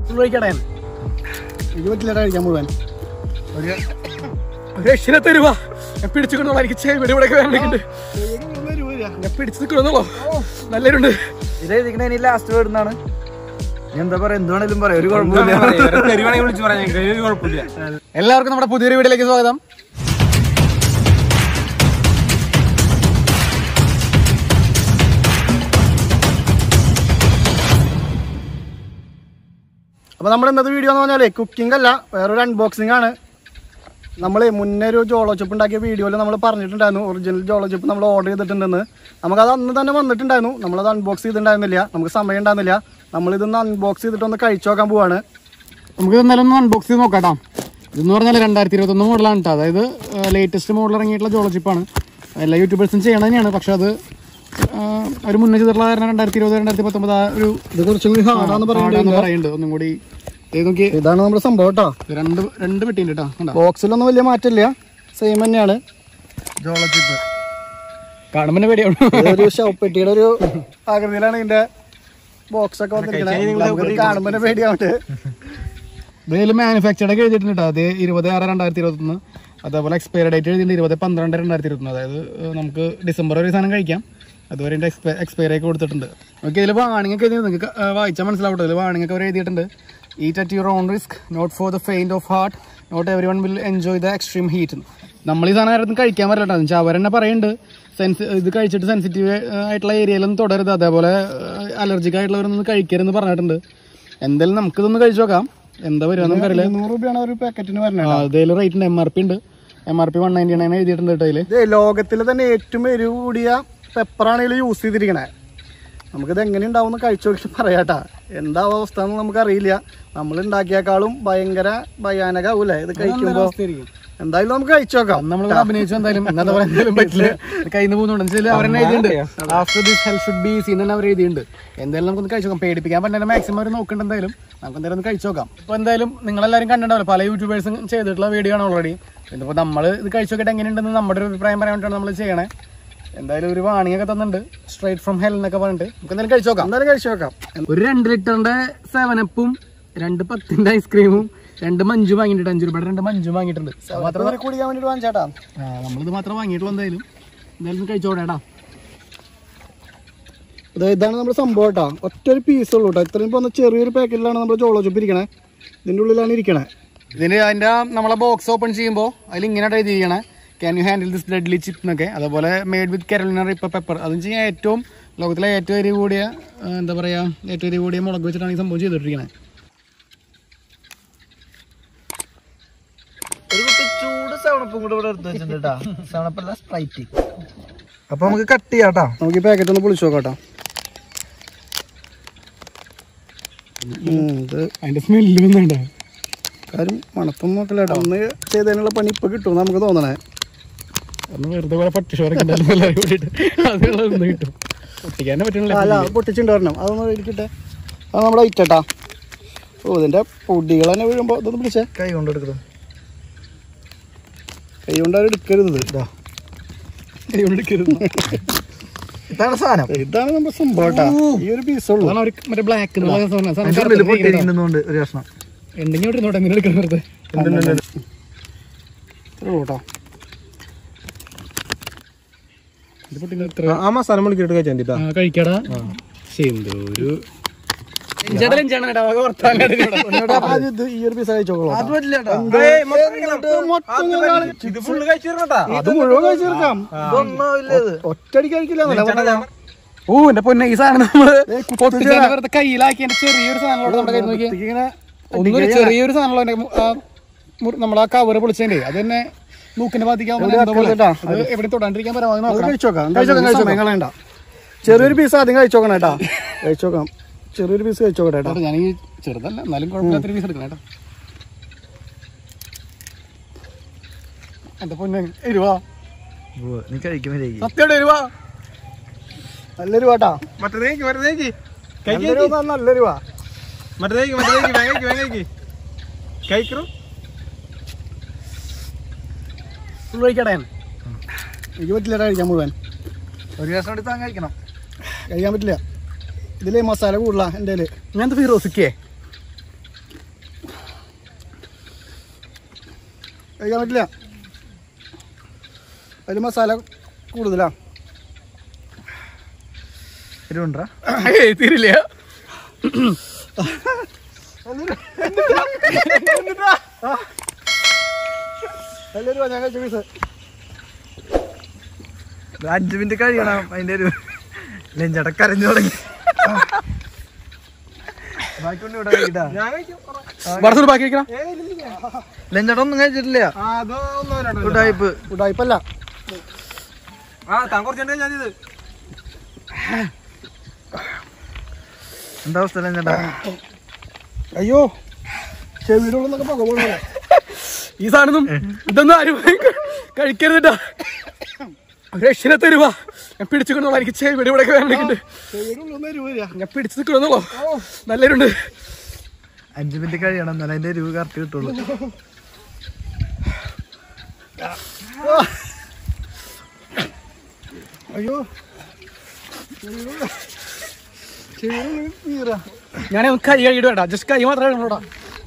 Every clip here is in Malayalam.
ഫുൾ കഴിക്കടേ എനിക്ക് പറ്റില്ല കഴിക്കാൻ മുഴുവൻ ഒരു രക്ഷനെ തരുവാ ഞാൻ പിടിച്ചുകൊണ്ടോ എനിക്ക് ചെവിടെ ഇവിടെ വേണ്ടിട്ടുണ്ട് ഞാൻ പിടിച്ചു നിൽക്കണമെന്നുള്ളോ നല്ലൊരുണ്ട് ഇത് എഴുതിക്കണ ലാസ്റ്റ് വേർഡെന്നാണ് എന്താ പറയാ എന്തുവാണേലും പറയാം ഒരു കുഴപ്പമില്ല വിളിച്ചു പറയാൻ ഒരു കുഴപ്പമില്ല എല്ലാവർക്കും നമ്മുടെ പുതിയൊരു വീഡിയോയിലേക്ക് സ്വാഗതം അപ്പോൾ നമ്മുടെ ഇന്നത്തെ വീഡിയോ എന്ന് പറഞ്ഞാലേ കുക്കിംഗ് അല്ല വേറൊരു അൺബോക്സിംഗ് ആണ് നമ്മൾ മുന്നേ ഒരു ജോളോ ചിപ്പ് ഉണ്ടാക്കിയ വീഡിയോയിൽ നമ്മൾ പറഞ്ഞിട്ടുണ്ടായിരുന്നു ഒറിജിനൽ ജോളോ ചിപ്പ് നമ്മൾ ഓർഡർ ചെയ്തിട്ടുണ്ടെന്ന് നമുക്കത് അന്ന് തന്നെ വന്നിട്ടുണ്ടായിരുന്നു നമ്മളത് അൺബോക്സ് ചെയ്തിട്ടുണ്ടായിരുന്നില്ല നമുക്ക് സമയം ഉണ്ടായിരുന്നില്ല നമ്മളിതൊന്ന് അൺബോക്സ് ചെയ്തിട്ടൊന്ന് കഴിച്ചു നോക്കാൻ പോവാണ് നമുക്ക് ഇന്നലെ ഒന്ന് അൺബോക്സ് ചെയ്ത് നോക്കാം ഇതെന്ന് പറഞ്ഞാൽ രണ്ടായിരത്തി ഇരുപത്തൊന്ന് മോഡലാണ് കേട്ടോ അതായത് ലേറ്റസ്റ്റ് മോഡൽ ഇറങ്ങിയിട്ടുള്ള ജോളോ ചിപ്പാണ് എല്ലാ യൂട്യൂബേഴ്സും ചെയ്യണത് തന്നെയാണ് പക്ഷെ അത് ആ, ഒരു മുന്നേ ചെയ്തിട്ടുള്ള കാരണം രണ്ടായിരത്തി ഇരുപത് രണ്ടായിരത്തി പത്തൊമ്പത് ആ ഒരു ഇത് കുറച്ചും കൂടി ഹാർഡാന്ന് പാടാന്ന് പറയുന്നത് പറയുന്നുണ്ട് ഒന്നും കൂടി ഇത് നോക്കി ഇതാണ് നമ്മുടെ സംഭവം കേട്ടോ ഇത് രണ്ട് രണ്ട് പെട്ടിയുണ്ട് കേട്ടോ കണ്ടോ ബോക്സിലൊന്നും വലിയ മാറ്റമില്ല സെയിം തന്നെയാണ് ജോളോ ചിപ്പ് കാണുമ്പോൾ തന്നെ പേടിയാണ് ഇതൊരു ശവപ്പെട്ടിയുടെ ഒരു ആകൃതിയിലാണ് ഇതിന്റെ ബോക്സ് ഒക്കെ വന്നിരിക്കുന്നത് കാണുമ്പോൾ തന്നെ പേടിയാവട്ടെ ഇതിൽ മാനുഫാക്ചർഡ് ഒക്കെ എഴുതിയിട്ടുണ്ട് കേട്ടോ അത് ഇരുപത് ആറ് രണ്ടായിരത്തി ഇരുപത്തൊന്ന് അതേപോലെ എക്സ്പയറി ഡേറ്റ് എഴുതിയിട്ടുണ്ട് ഇരുപത് പന്ത്രണ്ട് രണ്ടായിരത്തി ഇരുപത്തൊന്ന് അതായത് ഏഹ്, നമുക്ക് ഡിസംബർ ഒരു സാധനം കഴിക്കാം അതുവരെ എൻ്റെ എക്സ്പെ എക്സ്പയറി ഒക്കെ കൊടുത്തിട്ടുണ്ട് ഓക്കെ ഇതിൽ വാണിംഗ് ഒക്കെ എഴുതി നിങ്ങൾക്ക് ഏഹ്, വായിച്ചാൽ മനസ്സിലാവട്ടെ ഇതിൽ വാണിംഗ് ഒക്കെ അവർ എഴുതിയിട്ടുണ്ട് eat at your own risk not for the faint of heart not everyone will enjoy the extreme heat നമ്മൾ ഈ സാധനം ആരും കഴിക്കാൻ പറ്റില്ല കേട്ടോ വെച്ചാൽ അവരെന്നെ പറയുന്നുണ്ട് സെൻസ് ഇത് കഴിച്ചിട്ട് സെൻസിറ്റീവ് ആയിട്ടുള്ള ഏരിയയിലൊന്നും തുടരുത് അതേപോലെ അലർജിക് ആയിട്ടുള്ളവരൊന്നും കഴിക്കരുതെന്ന് പറഞ്ഞിട്ടുണ്ട് എന്തായാലും നമുക്കിതൊന്ന് കഴിച്ചു നോക്കാം എന്താ വരുക നമുക്കറിയില്ല നൂറ് രൂപയാണ് ഒരു പാക്കറ്റിന് വരുന്നത് അതിൽ റേറ്റ് ഉണ്ട് എം ആർ പി ഉണ്ട് M R P one ninety nine എഴുതിയിട്ടുണ്ട് കേട്ടോ അതിൽ ഇത് ലോകത്തിലെ തന്നെ ഏറ്റവും എരിവ് കൂടിയ പെപ്പറാണ് ഇതിൽ യൂസ് ചെയ്തിരിക്കണേ നമുക്കിത് എങ്ങനെ ഉണ്ടാവും എന്ന് കഴിച്ചു നോക്കി പറയാട്ടാ എന്താ അവസ്ഥ എന്ന് നമുക്കറിയില്ല നമ്മൾ ഉണ്ടാക്കിയേക്കാളും ഭയങ്കര ഭയാനകാവൂലേ ഇത് കഴിക്കുമ്പോൾ എന്തായാലും നമുക്ക് കഴിച്ചു നോക്കാം നമ്മൾ അഭിനയിച്ചു എന്തായാലും എന്താ പറയാ എന്തായാലും പറ്റില്ല കയ്യിൽ നിന്ന് പോകുന്നുണ്ട് വെച്ചാൽ അവരെന്നെ എഴുതിയിട്ടുണ്ട് after this health should be seen തന്നെ അവർ എഴുതിയിട്ടുണ്ട് എന്തായാലും നമുക്കൊന്ന് കഴിച്ചു നോക്കാം പേടിപ്പിക്കാൻ പറ്റുന്ന മാക്സിമം അവർ നോക്കുന്നുണ്ട് എന്തായാലും നമുക്ക് എന്തായാലും ഒന്ന് കഴിച്ചു നോക്കാം അപ്പോൾ എന്തായാലും നിങ്ങളെല്ലാവരും കണ്ടിട്ടുണ്ടാവില്ല പല യൂട്യൂബേഴ്സും ചെയ്തിട്ടുള്ള വീഡിയോ ആണ് ഓൾറെഡി ഇതിപ്പോൾ നമ്മൾ ഇത് കഴിച്ചു നോക്കിയിട്ട് എങ്ങനെയുണ്ടെന്ന് നമ്മുടെ ഒരു അഭിപ്രായം പറയാൻ വേണ്ടിയിട്ടാണ് നമ്മൾ ചെയ്യണേ എന്തായാലും ഒരു വാണിംഗ് ഒക്കെ തന്നിട്ടുണ്ട് സ്ട്രൈറ്റ് ഫ്രം ഹെൽ എന്നൊക്കെ പറഞ്ഞിട്ട് നമുക്ക് എന്തായാലും കഴിച്ചു നോക്കാം എന്തായാലും കഴിച്ചു നോക്കാം ഒരു രണ്ട് ലിറ്ററിന്റെ സെവനപ്പും രണ്ട് പത്തിന്റെ ഐസ്ക്രീമും രണ്ട് മഞ്ചു വാങ്ങിയിട്ടുണ്ട് അഞ്ചു രൂപയുടെ രണ്ട് മഞ്ചു വാങ്ങിയിട്ടുണ്ട് അത് മാത്രം ഇവര് കുടിക്കാൻ വേണ്ടിട്ട് വാങ്ങിച്ചേട്ടാ ആ, നമ്മളിത് മാത്രം വാങ്ങിയിട്ടുള്ളൂ എന്തായാലും എന്തായാലും കഴിച്ചോടേടാ ഇത് ഇതാണ് നമ്മുടെ സംഭവം കേട്ടോ ഒറ്റ ഒരു പീസ് ഉള്ളൂ കേട്ടോ ഇത്രയും പോകുന്ന ചെറിയൊരു പാക്കറ്റിലാണ് നമ്മുടെ ജോളോ ചുപ്പ് ഇരിക്കണേ ഇതിൻ്റെ ഉള്ളിലാണ് ഇരിക്കണേ ഇതിന് അതിന്റെ നമ്മളെ ബോക്സ് ഓപ്പൺ ചെയ്യുമ്പോൾ അതിൽ ഇങ്ങനെ എഴുതിയിരിക്കണേ can you handle this deadly chip എന്നൊക്കെ അതേപോലെ made with Carolina reaper pepper അതും ചെയ്യാൻ ഏറ്റവും ലോകത്തിലെ ഏറ്റവും എരിവ് കൂടിയ ആ, എന്താ പറയാ ഏറ്റവും എരിവ് കൂടിയ മുളക് വെച്ചിട്ടാണ് ഈ സംഭവം ചെയ്തിട്ടിരിക്കണേ ഒരു കുട്ടി ചൂട് സെവണപ്പും കൂടെ ഇവിടെ എടുത്ത് വെച്ചിട്ടുണ്ട് കേട്ടാ സെവണപ്പല്ല സ്പ്രൈറ്റ് അപ്പൊ നമുക്ക് കട്ട് ചെയ്യാട്ടാ നമുക്ക് ഈ പാക്കറ്റ് ഒന്ന് പൊളിച്ചു നോക്കാം കേട്ടോ ഉം, ഇത് അതിന്റെ സ്മെല്ല് വന്നുണ്ടോ കാര്യം മണപ്പം നോക്കല കേട്ടോ ഒന്ന് ചെയ്തതിനുള്ള പണി ഇപ്പൊ കിട്ടും നമുക്ക് തോന്നണേ ഒന്ന് വെറുതെ പോലെ പട്ടിഷോറൊക്കെ എല്ലാവരും കൂടിയിട്ട് അതുള്ള ഒന്ന് കിട്ടും പൊട്ടിക്കാൻ പറ്റണില്ല അല്ല പൊട്ടിച്ചിട്ട് വരണം അതൊന്ന് ഇരിക്കട്ടെ അത് നമ്മുടെ ഐറ്റട്ടാ ഓ ഇതിന്റെ പൊടികൾ തന്നെ വീഴുമ്പോ ഇതൊന്ന് പിടിച്ചേ കൈ കൊണ്ട് എടുക്കണം കൈ കൊണ്ട് അവർ എടുക്കരുത് ഇത്. ഇതാ കൈ കൊണ്ട് എടുക്കരുത്. ഇതാണ് സാധനം ഇതാണ് നമ്മുടെ സംഭവം കേട്ടാ ഈ ഒരു പീസ് ഉള്ളൂ അതാണ് ഒരു മറ്റേ ബ്ലാക്ക് അതിന്റെ ഉള്ളില് പൊട്ടിയിരിക്കുന്നുണ്ട് ഒരു കഷ്ണം ഉണ്ടെങ്കിൽ ഇവിടെ ഇരുന്നോട്ടെ എങ്ങനെ എടുക്കണം വെറുതെ ഇത്രേ ഉള്ളൂ കേട്ടോ ഇത് പൊട്ടിക്കുന്ന എത്ര ആ മസാല മണിക്കൂർ കഴിച്ചാ ആ, കഴിക്കടാ പക്ഷെ എന്തോ ഒരു എഞ്ചാടൽ എഞ്ചാണ് കേട്ടോ അവർക്ക് വർത്താനം ആദ്യം ഇത് ഈ ഒരു പീസ് കഴിച്ചോളൂ അത് പറ്റില്ല കേട്ടോ ഇത് ഫുള്ള് കഴിച്ചിരുന്നട്ടാ അത് മുഴുവൻ കഴിച്ചു തീർക്കാം ഇതൊന്നും ഇല്ല ഇത് ഒറ്റയടിക്ക് കഴിക്കില്ല ഓ എന്റെ പൊന്നെ ഈ സാധനം നമ്മള് പൊട്ടിച്ചാൽ വെറുതെ കയ്യിലാക്കി എന്റെ ചെറിയൊരു സാധനം നമ്മുടെ കയ്യിൽ നോക്കി ഇങ്ങനെ ഒന്നും ചെറിയൊരു സാധനമുള്ള എന്റെ മു- ആ മുറി- നമ്മളാ കവറ് പൊളിച്ചതിന്റെ അത് തന്നെ മൂക്കിനെ ബാധിക്കാവുന്ന എന്തോ പോലെ. കേട്ടോ. അത് എവിടെ തൊടാണ്ടിരിക്കാൻ പരമാവധി അത് നോക്കണം കഴിച്ചു നോക്കാം എന്തായാലും സമയം കളയണ്ട ചെറിയൊരു പീസ് ആദ്യം കഴിച്ചു നോക്കണം കേട്ടാ കഴിച്ചു നോക്കാം ചെറിയൊരു പീസ് കഴിച്ചു നോക്കട്ടെ കേട്ടോ കേട്ടോ, ഞാൻ ഈ ചെറുതല്ല എന്നാലും കുഴപ്പമില്ലാത്തൊരു പീസ് എടുക്കണം കേട്ടോ എന്റെ പൊന്നെ എരുവാ ഉവ്വ്, നീ കഴിക്കുമ്പോഴേക്ക് സത്യം എരുവാ നല്ലൊരു വാട്ടാ മറ്റേതേക്ക് മറ്റേതേക്ക് നല്ലൊരു വാ, നല്ലൊരു വാ മറ്റേതേക്ക് മറ്റേതേക്ക് വേഗയ്ക്ക് വേഗയ്ക്ക് കഴിക്കറു ഫുൾ കഴിക്കടേ എനിക്ക് പറ്റില്ല കഴിക്കാൻ മുഴുവൻ ഒരു കഷ്ണം എടുത്ത് താൻ കഴിക്കണം കഴിക്കാൻ പറ്റില്ല ഇതില് മസാല കൂടുതലാ എൻ്റെ കയ്യില് ഞാൻ ഫിറോസിക്കേ കഴിക്കാൻ പറ്റില്ല അതിൽ മസാല കൂടുതലാ എരിവുണ്ടാ ഏയ് തീരില്ല എല്ലാവരും ഞാൻ കഴിച്ച പീസ് അഞ്ചു മിനിറ്റ് കഴിയണം അതിന്റെ ഒരു ലെഞ്ചട കരഞ്ഞു തുടങ്ങി ബാക്കി കൊണ്ട് ഇവിടെ കഴിക്കട്ടാ ഞാൻ കഴിക്കും വടത്തൂർ ബാക്കി വെക്കണം ലെഞ്ചട ഒന്നും കഴിച്ചിട്ടില്ല ആ അത് ഒന്നോ രണ്ടോ ഉടായ്പ് ഉടായ്പല്ല ആ താൻ കുറച്ചുണ്ട് ഞാൻ ഇത് എന്താ അവസ്ഥ ലെഞ്ചട അയ്യോ ചെവിയുടെ ഉള്ളിൽ നിന്നൊക്കെ പുക പോകുന്നില്ല ഈ സാധനം ഇതൊന്നും ആരും കഴിക്കരുതിട്ടാ രക്ഷനെ തരുവാ ഞാൻ പിടിച്ചുകൊണ്ടോളാം എനിക്ക് ചെവിയുടെ ഇവിടെ വേണ്ടിട്ടുണ്ട് ചെവിയുടെ ഉള്ളിൽ നിന്ന് എരിവ് വരിക ഞാൻ പിടിച്ചു നിൽക്കണമെന്നുള്ളോ നല്ലവരുണ്ട് അഞ്ചു മിനിറ്റ് കഴിയണം എന്നാലും അതിന്റെ എരിവ് കറക്റ്റ് കിട്ടുള്ളൂ അയ്യോ ചെവിയുടെ ഉള്ളിൽ തീരാ ഞാൻ കൈ കഴുകിയിട്ട് വേണ്ട ജസ്റ്റ് കൈ മാത്രമേ ഉള്ളൂടാ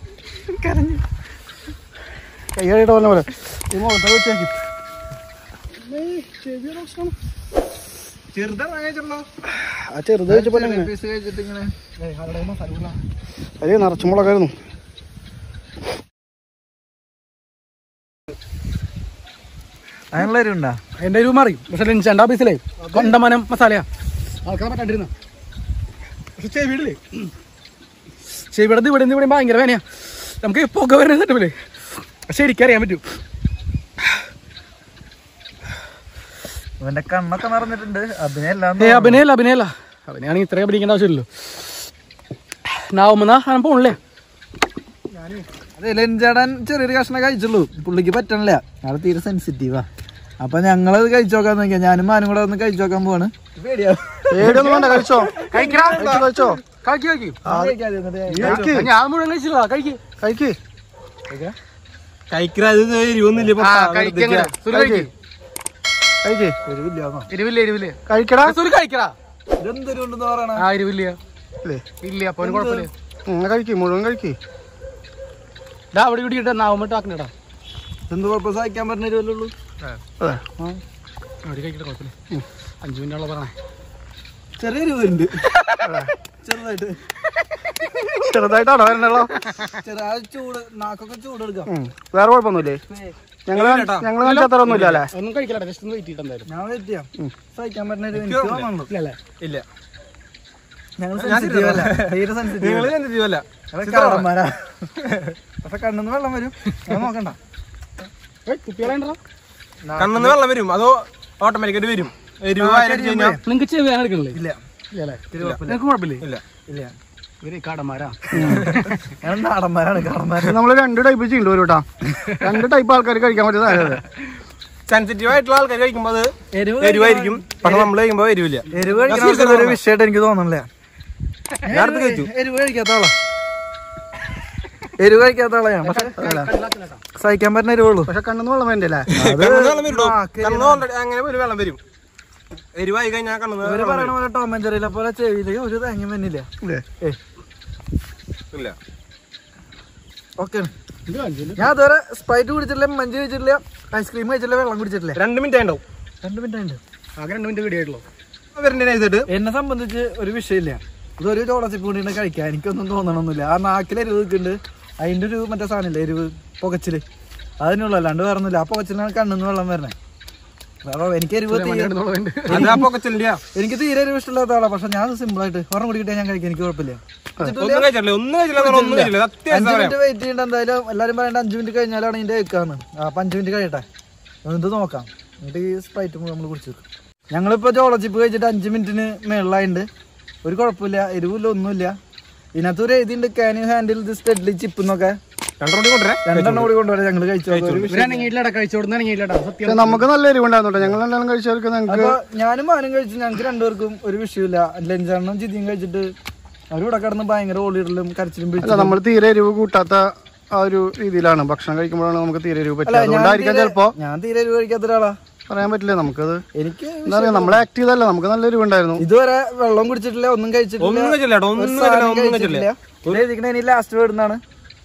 കൈ കഴിയിട്ട് പോലെ പോലെ ഈ മുഖത്തെ വെച്ചേക്കും ചെവിയുടെ പ്രശ്നം ചെറുതാണ് കഴിച്ചിട്ടുള്ളൂ ആ ചെറുത് വെച്ചപ്പോ അങ്ങനെ പീസ് കഴിച്ചിട്ട് ഇങ്ങനെ അതിൽ നിറച്ചു മുളകായിരുന്നു അതിനുള്ള എരിവുണ്ടാ എന്റെ ഒരു മാറി പക്ഷെ ലെഞ്ചാണ്ട് ഓഫീസിലേ കൊണ്ടമനം മസാലയാ ആൾക്കാരെ പറ്റാണ്ടിരുന്ന പക്ഷെ ചെവിടില്ലേ ചെവിടത് ഇവിടെ നിന്ന് ഇവിടെ ഭയങ്കര വേനയാ നമുക്ക് പുക വരുന്ന സെറ്റപ്പില്ലേ പക്ഷെ എനിക്കറിയാൻ പറ്റും ഇവന്റെ കണ്ണൊക്കെ നിറഞ്ഞിട്ടുണ്ട് അഭിനയെല്ലാം ഏ അഭിനയല്ല അഭിനയല്ല അഭിനയാണെങ്കിൽ ഇത്രയും അഭിനയിക്കേണ്ട ആവശ്യമില്ലല്ലോ നാവുമ്പോ ഞാൻ പോണില്ലേ അതെ ലെഞ്ചാടാൻ ചെറിയൊരു കഷ്ണം കഴിച്ചുള്ളൂ പുള്ളിക്ക് പറ്റണില്ല ആള് തീരെ സെൻസിറ്റീവാ അപ്പൊ ഞങ്ങളത് കഴിച്ചു നോക്കാൻ നോക്കിയാ ഞാനും മാനും കൂടെ ഒന്ന് കഴിച്ചു നോക്കാൻ പോവാണ് പേടിയൊന്നും വേണ്ട കഴിച്ചോ കഴിച്ചോ, കഴിച്ചോ കഴിക്ക് കഴിക്ക് കഴിക്ക് ഞാൻ മുഴുവൻ കഴിച്ചില്ല കഴിക്ക് കഴിക്ക് കഴിക്കറ അത് എരിവൊന്നുമില്ല ഇപ്പൊ. ആ, കഴിക്ക് അങ്ങനെ. സുലു കഴിക്ക്. കഴിക്ക് എരിവില്ല എരിവില്ല കഴിക്കടാ സുലു കഴിക്കടാ ഇതെന്തൊരു ഉണ്ടെന്ന് പറയണ ആ എരിവില്ല ഇല്ലേ ഇല്ല അപ്പൊ അവന് കുഴപ്പമില്ല ഉം, കഴിക്ക് മുഴുവൻ കഴിക്ക് ഡാ അവിടെ ഇവിടെ ഇട്ടാ നാവുമ്പോട്ട് ആക്കണടാ എന്ത് കുഴപ്പം സഹിക്കാൻ പറഞ്ഞുള്ളൂ അതെ അവിടെ കഴിക്കട്ടെ കുഴപ്പമില്ല അഞ്ചു മിനിറ്റുള്ള പറഞ്ഞേ ചെറിയ എരിവുണ്ട് ചെറുതായിട്ട് ചെറുതായിട്ടാണോ വരണല്ലോ ചെറിയ ആ ചൂട് നാക്കൊക്കെ ചൂടെടുക്കാം ഉം. വേറെ കുഴപ്പമൊന്നുമില്ലേ ഞങ്ങള് ഞങ്ങള് കാണിച്ച അത്ര ഒന്നുമില്ല അല്ലേ ഒന്നും കഴിക്കില്ല ജസ്റ്റ് ഒന്ന് വെയിറ്റ് എന്തായാലും ഞാൻ വെയിറ്റ് ചെയ്യാം സഹിക്കാൻ പറ്റുന്ന ഒരു എനിക്ക് തോന്നുന്നു ഇല്ലല്ലേ ഇല്ല ഞങ്ങൾ സെൻസിറ്റീവ് അല്ല തീരെ സെൻസിറ്റീവ് നിങ്ങൾ ചെന്നിട്ടില്ല കാടന്മാരാ പക്ഷെ കണ്ണിന്ന് വെള്ളം വരും അത് നോക്കണ്ട കുപ്പികളാണ്ടോ കണ്ണെന്ന് വെള്ളം വരും അതോ ഓട്ടോമാറ്റിക്കായിട്ട് വരും എരിവ് വായിലടിച്ച് കഴിഞ്ഞാൽ നിങ്ങൾക്ക് ചെവി വേദന എടുക്കണില്ലേ ഇല്ല ഇല്ലല്ലേ ഇത് കുഴപ്പമില്ല നിങ്ങൾക്ക് കുഴപ്പമില്ലേ ഇല്ല ഇല്ല ഇവര് കാടന്മാരാ ഞങ്ങൾ നാടന്മാരാണ് കാടന്മാര് നമ്മള് രണ്ട് ടൈപ്പ് ചെയ്യുന്നുണ്ട് ഒരു കേട്ടാ രണ്ട് ടൈപ്പ് ആൾക്കാർ കഴിക്കാൻ പറ്റുന്ന അതെ സെൻസിറ്റീവ് ആയിട്ടുള്ള ആൾക്കാർ കഴിക്കുമ്പോൾ അത് എരിവ് എരിവായിരിക്കും പക്ഷെ നമ്മൾ കഴിക്കുമ്പോൾ എരിവില്ല എരിവ് കഴിക്കുന്ന ഒരു വിഷയമായിട്ട് എനിക്ക് തോന്നണില്ല ഞാൻ അടുത്ത് കഴിച്ചു എരിവ് കഴിക്കാത്ത ആളാ എരിവ് കഴിക്കാത്ത ആളാ ഞാൻ പക്ഷെ സഹിക്കാൻ പറ്റുന്ന എരിവുള്ളൂ പക്ഷെ കണ്ണെന്ന് വെള്ളം വേണ്ടല്ലേ കണ്ണെന്ന് വെള്ളം വരും ആ, കണ്ണ് already അങ്ങനെ ഒരു വെള്ളം വരും എരിവായി കഴിഞ്ഞാൽ കണ്ണെന്ന് ഇവര് വെള്ളം പറയണ പോലെ ടോമൻ ചെറിയില്ല പോലെ ചെവിയില് ഒരു തേങ്ങ വന്നില്ല ഇല്ലേ ഏ വരും. ഇല്ല ഓക്കെ ഞാൻ അതുവരെ സ്പ്രൈറ്റ് കുടിച്ചിട്ടില്ല മഞ്ച് കഴിച്ചിട്ടില്ല ഐസ്ക്രീം കഴിച്ചിട്ടില്ല വെള്ളം കുടിച്ചിട്ടില്ല രണ്ട് മിനിറ്റ് ഉണ്ടാവും രണ്ട് മിനിറ്റ് ഉണ്ട് ആകെ രണ്ട് മിനിറ്റ് വീഡിയോ വരണ്ടേ ചെയ്തിട്ട് എന്നെ സംബന്ധിച്ച് ഒരു വിഷയമില്ല ഇതൊരു ചോളച്ചിപ്പ് കൊണ്ടിട്ട് കഴിക്കാം എനിക്കൊന്നും തോന്നണമെന്നില്ല ആ നാക്കിൽ എരിവ് നിൽക്കുന്നുണ്ട് അതിന്റെ ഒരു മറ്റേ സാധനമില്ല എരിവ് പുകച്ചില് അതിനുള്ള അല്ലാണ്ട് വേറെ ഒന്നുമില്ല ആ പുകച്ചിലാണ് കണ്ണിന്ന് വെള്ളം വരണേ വേറെ എനിക്ക് എരിവ് തീരെ അത് ആ പൊക്കച്ചില്ല എനിക്ക് തീരെ എരിവ് ഇഷ്ടമില്ലാത്ത ആളാ പക്ഷെ ഞാൻ സിമ്പിൾ ആയിട്ട് ഒരെണ്ണം കുടിക്കിട്ടേ ഞാൻ കഴിക്കാൻ എനിക്ക് കുഴപ്പമില്ല ഒന്നും കഴിച്ചില്ല ഒന്നും കഴിച്ചില്ല എന്ന് പറഞ്ഞാൽ ഒന്നും കഴിച്ചില്ല അത്യാവശ്യം അഞ്ച് പറയാം മിനിറ്റ് വെയിറ്റ് ചെയ്യേണ്ട എന്തായാലും എല്ലാരും പറയണ്ട അഞ്ചു മിനിറ്റ് കഴിഞ്ഞാലാണ് ഇതിന്റെ വെക്കാന്ന് അപ്പൊ അഞ്ചു മിനിറ്റ് കഴിയട്ടെ എന്നിട്ട് നോക്കാം എന്നിട്ട് ഈ സ്പ്രൈറ്റ് നമ്മൾ കുടിച്ചു നോക്കാം ഞങ്ങളിപ്പോ ചോളച്ചിപ്പ് കഴിച്ചിട്ട് അഞ്ച് മിനിറ്റിന് മേളിലായിണ്ട് ഒരു കുഴപ്പമില്ല എരിവില്ല ഒന്നുമില്ല ഇതിനകത്ത് ഒരു എഴുതിണ്ട് can you handle this deadly chip എന്നൊക്കെ രണ്ടോണ്ടി കൊണ്ടുവരാം രണ്ടെണ്ണം കൂടി കൊണ്ടുവരാം ഞങ്ങൾ കഴിച്ചു നോക്കാം. ഒരു വിഷയം- ഇവരനങ്ങിയില്ലടാ കഴിച്ചോടുന്ന ഇറങ്ങിയില്ലടാ പക്ഷെ സത്യം നമുക്ക് നല്ല എരിവുണ്ടായിരുന്നു കേട്ടോ ഞങ്ങൾ രണ്ടാളും കഴിച്ചവർക്ക് ഞങ്ങൾക്ക് അപ്പൊ ഞാനും മാനും കഴിച്ചു ഞങ്ങൾക്ക് രണ്ടുപേർക്കും ഒരു വിഷയമില്ല ലഞ്ചാണെന്നും ജിതിയും കഴിച്ചിട്ട് അവരിവിടെ കിടന്ന് ഭയങ്കര ഓളിയിടലും കരച്ചിലും അല്ല പിടിച്ചിലും നമ്മൾ തീരെ എരിവ് കൂട്ടാത്ത ആ ഒരു രീതിയിലാണ് ഭക്ഷണം കഴിക്കുമ്പോഴാണ് നമുക്ക് തീരെ എരിവ് അല്ല പറ്റുക ഞാൻ അതുകൊണ്ടായിരിക്കാം തീരെ- ചിലപ്പോ ഞാൻ തീരെ എരിവ് കഴിക്കാത്ത ഒരാളാ പറയാൻ പറ്റില്ല നമുക്കത് എനിക്ക് എന്താ പറയാ നമ്മൾ ആക്ട് ചെയ്തല്ല നമുക്ക് നല്ല എരിവുണ്ടായിരുന്നു ഇതുവരെ വെള്ളം കുടിച്ചിട്ടില്ല ഒന്നും കഴിച്ചിട്ടില്ല ഒന്നും കഴിച്ചില്ല കേട്ടോ ഒരു ഒന്നും സാധനം കഴിച്ചില്ല ഒന്നും കഴിച്ചില്ല കഴിച്ചിട്ടില്ല. ഇവിടെ എഴുതിക്കണ ഇനി ലാസ്റ്റ് വേർഡെന്നാണ്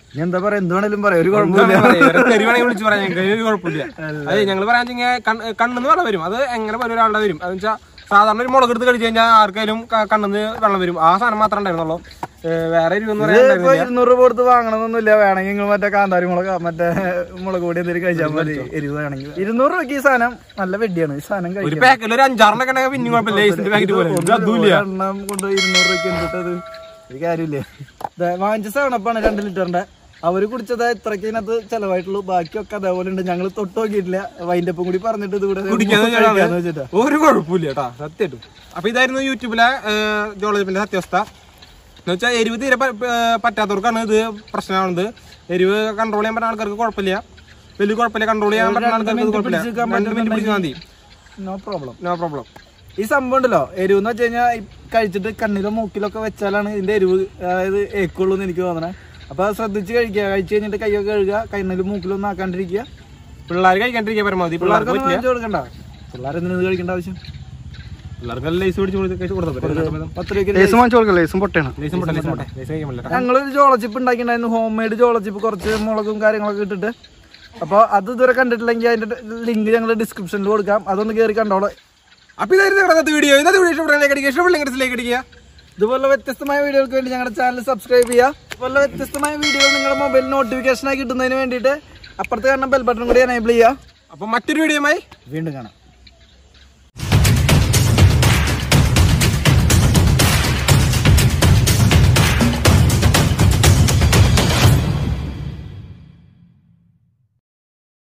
ഇനി എന്താ പറയാ എന്ത് വേണേലും പറയാം ഒരു എന്താ കുഴപ്പമില്ല പറയാ, ഇവരെ തെറി വേണമെങ്കിൽ വിളിച്ച് പറയാം ഞങ്ങൾക്ക് ഒരു കുഴപ്പമില്ല അതെ ഞങ്ങൾ പറയാൻ വെച്ചാൽ കണ്ണെന്ന് വെള്ളം വരും അത് എങ്ങനെ വരും ഒരാളുടെ വരും അത് വെച്ചാൽ സാധാരണ ഒരു മുളക് എടുത്ത് കഴിച്ചു കഴിഞ്ഞാൽ ആർക്കായാലും ക- കണ്ണിന്ന് വെള്ളം വരും ആ സാധനം മാത്രമേ ഉണ്ടായിരുന്നുള്ളൂ ഏ, വേറെ എരിവെന്ന് ഇത് ഇപ്പൊ പറയാൻ ഇരുന്നൂറ് രൂപ കൊടുത്ത് വാങ്ങണമെന്നൊന്നുമില്ല വേണമെങ്കിൽ നിങ്ങൾ മറ്റേ കാന്താരി മുളക് മറ്റേ മുളക് പൊടി എന്തെങ്കിലും കഴിച്ചാൽ മതി എരിവ് വേണമെങ്കിൽ ഇരുന്നൂറ് രൂപയ്ക്ക് ഈ സാധനം നല്ല വെടിയാണ് ഈ സാധനം ഒരു കഴിക്കാം പാക്കറ്റിൽ ഒരു അഞ്ചാറെണ്ണൊക്കെ ഉണ്ടെങ്കിൽ പിന്നെ കുഴപ്പമില്ല ലേസിന്റെ പാക്കറ്റ് പോലെ ഇത് അതുമില്ല എണ്ണം കൊണ്ട് ഇരുന്നൂറ് രൂപയ്ക്ക് എന്തിട്ടത് ഒരു കാര്യമില്ലേ ദേ, വാങ്ങിച്ച സെവണപ്പാണ് രണ്ട് ലിറ്ററിന്റെ അവര് കുടിച്ചത് ഇത്രയ്ക്ക് ഇതിനകത്ത് ചെലവായിട്ടുള്ളൂ ബാക്കിയൊക്കെ അതേപോലെ ഉണ്ട് ഞങ്ങൾ തൊട്ട് നോക്കിയിട്ടില്ല വൈൻഡപ്പും കൂടി പറഞ്ഞിട്ട് ഇത് ഇവിടെ കുടിക്കാന്ന് കഴിക്കാന്ന് വെച്ചിട്ടാ ഒരു കുഴപ്പമില്ല കേട്ടാ സത്യമായിട്ടും അപ്പൊ ഇതായിരുന്നു യൂട്യൂബിലെ ജോളജിപ്പിന്റെ സത്യാവസ്ഥ എന്ന് വെച്ചാൽ എരിവ് തീരെ പ- പ- പറ്റാത്തവർക്കാണ് ഇത് പ്രശ്നമാവുന്നത് എരിവ് കൺട്രോൾ ചെയ്യാൻ പറ്റുന്ന ആൾക്കാർക്ക് കുഴപ്പമില്ല വലിയ കുഴപ്പമില്ല കൺട്രോൾ ചെയ്യാൻ പറ്റുന്ന ആൾക്കാർക്ക് ഇത് കുഴപ്പമില്ല പിടിച്ച് നിൽക്കാൻ രണ്ട് മിനിറ്റ് പിടിച്ച് മതി നോ പ്രോബ്ലം നോ പ്രോബ്ലം ഈ സംഭവം ഉണ്ടല്ലോ എരിവ് എന്ന് വെച്ച് കഴിഞ്ഞാൽ കഴിച്ചിട്ട് കണ്ണിലോ മൂക്കിലൊക്കെ വെച്ചാലാണ് ഇതിന്റെ എരിവ് അതായത് ഏക്കുള്ളൂ എന്ന് എനിക്ക് തോന്നണേ അപ്പൊ അത് ശ്രദ്ധിച്ച് കഴിക്കുക കഴിച്ച് കഴിഞ്ഞിട്ട് കൈയൊക്കെ കഴുകുക കണ്ണിലും മൂക്കിലൊന്നും ആക്കാണ്ടിരിക്കുക പിള്ളേർ കഴിക്കാണ്ടിരിക്കാൻ പരമാവധി പിള്ളേർക്ക് പിള്ളേർക്കൊന്നും പറ്റില്ല വാങ്ങിച്ചു കൊടുക്കണ്ട പിള്ളേരെന്തിനു ഇത് കഴിക്കേണ്ട ആവശ്യം പിള്ളേർക്ക് ലൈസ് പിടിച്ച് കൊടുത്ത് കഴിച്ച് കൊടുത്താൽ പറ്റും പത്ത് രൂപയ്ക്ക് ലേസും വാങ്ങിച്ചു കൊടുക്കാം ലേസും പൊട്ടയാണ് ലൈസും പോട്ടെ ലൈസും പോട്ടെ ലൈസ് കഴിക്കാൻ പറ്റില്ല ഞങ്ങളൊരു ജോളച്ചിപ്പ് ഉണ്ടാക്കിയിട്ടുണ്ടായിരുന്നു ഹോം മെയ്ഡ് ജോളച്ചിപ്പ് കുറച്ച് മുളകും കാര്യങ്ങളൊക്കെ ഇട്ടിട്ട് അപ്പോൾ അത് ഇതുവരെ കണ്ടിട്ടില്ലെങ്കിൽ അതിന്റെ ലിങ്ക് ഞങ്ങൾ ഡിസ്ക്രിപ്ഷനിൽ കൊടുക്കാം അതൊന്ന് കയറി കണ്ടോളൂ അപ്പൊ ഇതായിരുന്നു ഇന്നത്തെ വീഡിയോ ഇന്നത്തെ വീഡിയോ ഇഷ്ടപ്പെടുന്ന അടിക്കുക ഇഷ്ടപ്പെട്ടില്ലെങ്കിൽ ലൈക്ക് അടിക്കുക ഇതുപോലെ വ്യത്യസ്തമായ വീഡിയോകൾക്ക് വേണ്ടി ഞങ്ങളുടെ ചാനൽ സബ്സ്ക്രൈബ് ചെയ്യുക ഇതുപോലെ വ്യത്യസ്തമായ വീഡിയോകൾ നിങ്ങളുടെ മൊബൈൽ നോട്ടിഫിക്കേഷനായി കിട്ടുന്നതിന് വേണ്ടിയിട്ട് അപ്പുറത്ത് കാണുന്ന ബെൽ ബട്ടൺ കൂടി എനേബിൾ ചെയ്യുക അപ്പൊ മറ്റൊരു വീഡിയോയുമായി വീണ്ടും കാണാം